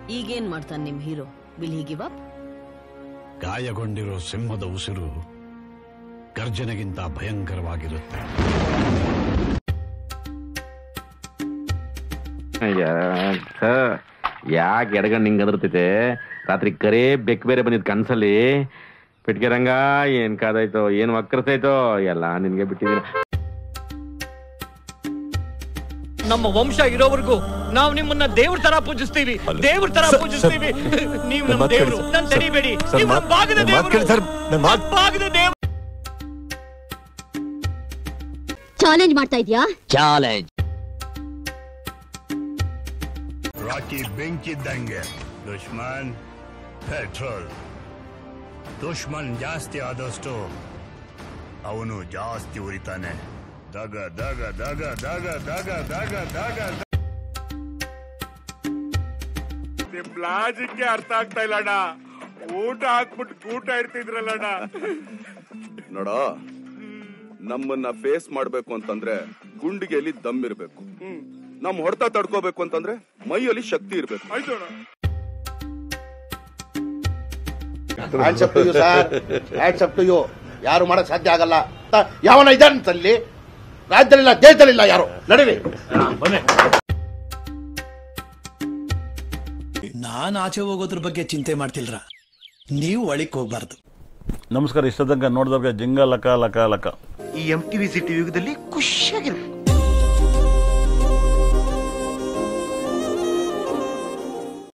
ಈಗೇನ್ ಮಾಡ್ತಾನೆ ನಿಮ್ hero will he give up ಗಾಯಗೊಂಡಿರೋ ಸಿಂಹದ ಉಸಿರು ಗರ್ಜನೆಗಿಂತ ಭಯಂಕರವಾಗಿರುತ್ತೆ ಯಾಕೆ ಎಡಗಂಡ್ ಹಿಂಗ್ ಅದರ್ತೈತೆ ರಾತ್ರಿ ಕರೇ ಬೆಕ್ ಬೇರೆ ಬಂದಿದ್ ಕನ್ಸಲ್ಲಿ ಪೆಟ್ಗೆ ರಂಗ ಏನ್ ಕಾದಾಯ್ತೋ ಏನ್ ವಕ್ರತೈತೋ ಎಲ್ಲ ನಿನ್ಗೆ ಬಿಟ್ಟಿದ್ದೀನಿ ನಮ್ಮ ವಂಶ ಇರೋವರೆಗೂ ನಾವು ನಿಮ್ಮನ್ನ ದೇವ್ರ ತರ ಪೂಜಿಸ್ತೀವಿ ದೇವ್ರ ತರ ಸರ್, ಪೂಜಿಸ್ತೀವಿ ನೀವು ನನ್ನ ನಮ್ಮ ಮಾತು ದೇವ್ರು ಕೇಳಿ, ನನ್ ಸರ್. ತಡಿಬೇಡಿ ಸರ್, ನೀವು ಮಾತ್- ನಮ್ಮ ಭಾಗದ ನನ್ನ ಮಾತು ಕೇಳಿ, ಸರ್. ದೇವ್ರು ನನ್ನ ಮಾತು- ನಮ್ಮ ಭಾಗದ ದೇವ್ರು ಚಾಲೆಂಜ್ ಮಾಡ್ತಾ ಇದ್ಯಾ ಚಾಲೆಂಜ್ ರಾಕಿ ಬೆಂಕಿದ್ದಂಗೆ ದುಶ್ಮನ್ ಪೆಟ್ರೋಲ್ ದುಶ್ಮನ್ ಜಾಸ್ತಿ ಆದಷ್ಟು ಅವನು ಜಾಸ್ತಿ ಉರಿತಾನೆ ದಗ ದಗ ದಗ ದಗ ದಗ ದಗ ದಗ ನಿಮ್ ಲಾಜಿಕ್ಕೆ ಅರ್ಥ ಆಗ್ತಾ ಇಲ್ಲ ಅಣ್ಣ ಊಟ ಹಾಕ್ಬಿಟ್ಟು ಕೂಟ ಇರ್ತಿದ್ರಲ್ಲಣ್ಣ ನೋಡ ನಮ್ಮನ್ನ ಫೇಸ್ ಮಾಡ್ಬೇಕು ಅಂತಂದ್ರೆ ಗುಂಡಿಗೆಯಲ್ಲಿ ದಮ್ ಇರ್ಬೇಕು ನಮ್ ಹೊಡೆತ ತಡ್ಕೋಬೇಕು ಅಂತಂದ್ರೆ ಮೈಯಲ್ಲಿ ಶಕ್ತಿ ಇರ್ಬೇಕು ಆಯ್ತು ಅಣ್ಣ hands up to you sir hands up to you ಯಾರು ಮಾಡಕ್ ಸಾಧ್ಯ ಆಗಲ್ಲ ಅಂತ ಯಾವನ ಇದ್ದಾನಂತಲ್ಲಿ ರಾಜ್ಯದಲ್ಲಿಲ್ಲ ದೇಶದಲ್ಲಿಲ್ಲ ಯಾರು ನಡೀರಿ ನಾನ್ ಆಚೆ ಹೋಗೋದ್ರ ಬಗ್ಗೆ ಚಿಂತೆ ಮಾಡ್ತಿಲ್ರ ನೀವು ಒಳಿಕ್ ಹೋಗ್ಬಾರ್ದು ನಮಸ್ಕಾರ ಇಷ್ಟ ತನಕ ನೋಡಿದವ್ರಿಗೆ ಜಿಂಗ ಲಕ ಲಕ ಲಕ ಈ ಎಂ ಟಿವಿ ಸಿಟಿ ಯುಗದಲ್ಲಿ